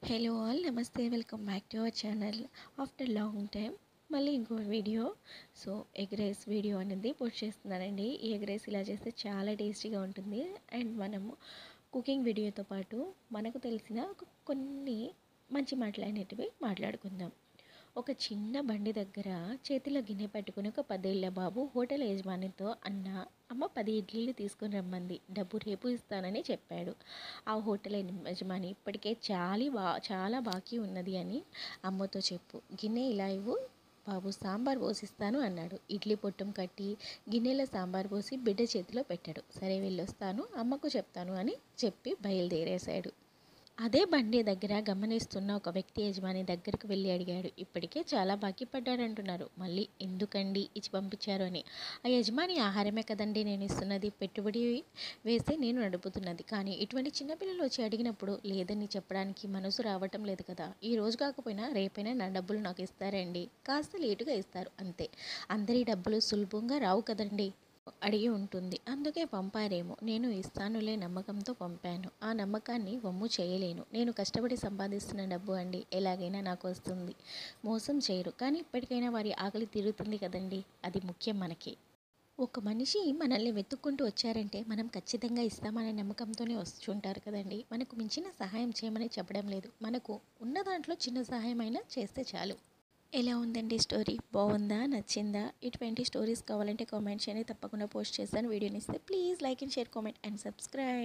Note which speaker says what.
Speaker 1: hello all నమస్తే welcome back to our channel after long time మళ్ళీ ఇంకో video so egg rice video అనేది post చేస్తున్నానండి ఈ ఎగ్ రైస్ ఇలా చేస్తే చాలా టేస్టీగా ఉంటుంది అండ్ మనము కుకింగ్ వీడియోతో పాటు మనకు తెలిసిన కొన్ని మంచి మాట్లాడినవి మాట్లాడుకుందాం ఒక చిన్న బండి దగ్గర చేతిలో గిన్నె పట్టుకుని ఒక పదేళ్ల బాబు హోటల్ యజమానితో అన్న అమ్మ పది ఇడ్లీలు తీసుకొని రమ్మంది డబ్బు రేపు ఇస్తానని చెప్పాడు ఆ హోటల్ యజమాని ఇప్పటికే చాలా బా చాలా బాకీ ఉన్నది అని అమ్మతో చెప్పు గిన్నె ఇలా ఇవ్వు బాబు సాంబార్ పోసిస్తాను అన్నాడు ఇడ్లీ పొట్టం కట్టి గిన్నెలో సాంబార్ పోసి బిడ్డ చేతిలో పెట్టాడు సరే వెళ్ళొస్తాను అమ్మకు చెప్తాను అని చెప్పి బయలుదేరేశాడు అదే బండి దగ్గర గమనిస్తున్న ఒక వ్యక్తి యజమాని దగ్గరికి వెళ్ళి అడిగాడు ఇప్పటికే చాలా బాకీ పడ్డాడంటున్నారు మళ్ళీ ఎందుకండి ఇచ్చి పంపించారు అని ఆ యజమాని ఆహారమే కదండి నేను ఇస్తున్నది పెట్టుబడి వేస్తే నేను నడుపుతున్నది కానీ ఇటువంటి చిన్నపిల్లలు వచ్చి అడిగినప్పుడు లేదని చెప్పడానికి మనసు రావటం లేదు కదా ఈ రోజు కాకపోయినా రేపైనా నా డబ్బులు నాకు ఇస్తారండి కాస్త లేటుగా ఇస్తారు అంతే అందరి డబ్బులు సులభంగా రావు కదండి అడిగి ఉంటుంది అందుకే పంపారేమో నేను ఇస్తానులే నమ్మకంతో పంపాను ఆ నమ్మకాన్ని వమ్ము చేయలేను నేను కష్టపడి సంపాదిస్తున్న డబ్బు అండి ఎలాగైనా నాకు వస్తుంది మోసం చేయరు కానీ ఇప్పటికైనా వారి ఆకలి తీరుతుంది కదండి అది ముఖ్యం మనకి ఒక మనిషి మనల్ని వెతుక్కుంటూ వచ్చారంటే మనం ఖచ్చితంగా ఇస్తామనే నమ్మకంతోనే వస్తుంటారు కదండి మనకు మించిన సహాయం చేయమని చెప్పడం లేదు మనకు ఉన్న దాంట్లో చిన్న సహాయం అయినా చేస్తే చాలు ఎలా ఉందండి స్టోరీ బాగుందా నచ్చిందా ఇటువంటి స్టోరీస్ కావాలంటే కామెంట్ చేయండి తప్పకుండా పోస్ట్ చేస్తాను వీడియోని ఇస్తే please like and share comment and subscribe